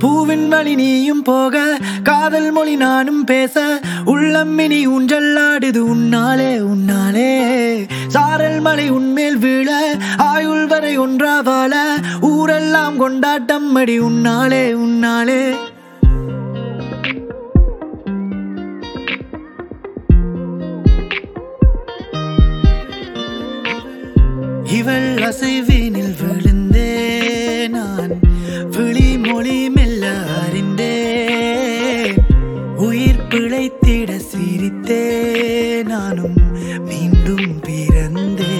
பூவின் வழி நீயும் போக காதல் மொழி நானும் பேச உள்ளம் இனி ஊஞ்சல்லாடுது உன்னாலே உன்னாலே சாரல் மலை உன்மேல் வீழ ஆயுள் வரை ஒன்றா வாழ ஊரெல்லாம் கொண்டாட்டம் அடி உன்னாலே உன்னாலே இவள் அசைவினில் விழுந்தே நான் விழி மொழி மெல்ல அறிந்தேன் உயிர் பிழைத்திட சிரித்தே நானும் மீண்டும் பிறந்தே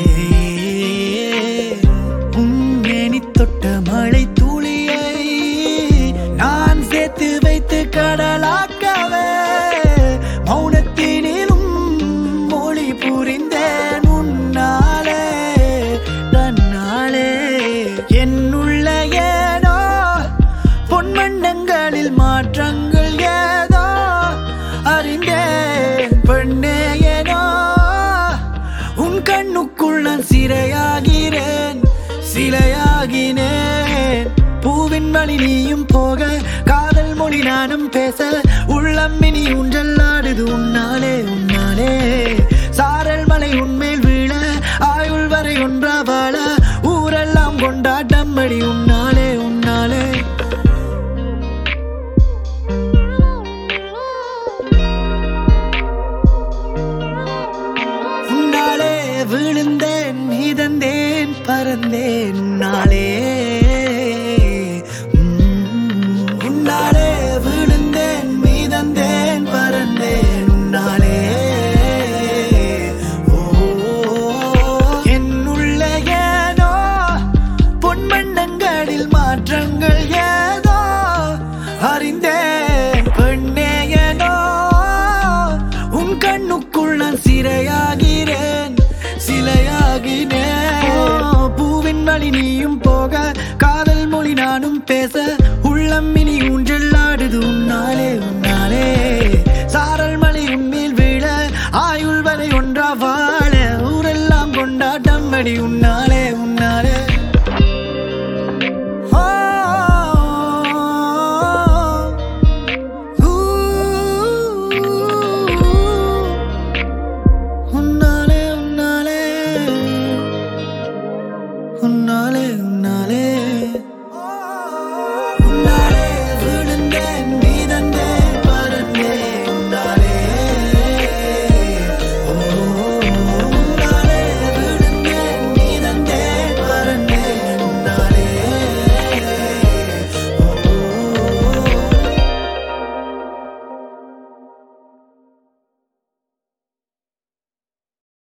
உன்னேனி தொட்ட மழை துளியை நான் சேர்த்து வைத்து கடலாக்கவே மௌனத்தினிலும் மொழி புரிந்தேன் உன்னாலே தன்னாலே என்னுள்ள ஏனோ பொன்மண்டங்களில் மாற்றங்கள் ஏதோ அறிந்தேன் பெண்ணே ஏனோ உன் கண்ணுக்குள் நான் சிறையாகிறேன் சிலையாகினேன் பூவின் வழி நீயும் போக காதல் மொழி நானும் பேச உள்ளம் இனி ஊஞ்சல்லாடுது உன்னாலே உன்னாலே சாரல் மலை உன்மேல் வீழ ஆயுள் வரை ஒன்றா வாழ ஊரெல்லாம் கொண்டாட்டம் அடி உன்னாலே உன்னாலே உன்னாலே விழுந்தேன் மிதந்தேன் பறந்தேன் உன்னாலே உம், உன்னாலே விழுந்தேன் மிதந்தேன் பறந்தேன் உன்னாலே ஓ, என்னுள்ள ஏனோ பொன்மண்டங்களில் மாற்றங்கள் ஏதோ அறிந்தேன் பெண்ணே ஏனோ உன் கண்ணுக்குள் நான் சிறையாகிறேன் சிலையாகினேன் பூவின் வழி நீயும் போக காதல் மொழி நானும் பேச உள்ளம் இனி ஊஞ்சல்லாடுது உன்னாலே உன்னாலே சாரல் மலை உன்மேல் வீழ ஆயுள் வரை ஒன்றா வாழ ஊரெல்லாம் கொண்டாட்டம் அடி உன்னாலே உன்னாலே ஓ, ஊ, உன்னாலே உன்னாலே உன்னாலே உன்னாலே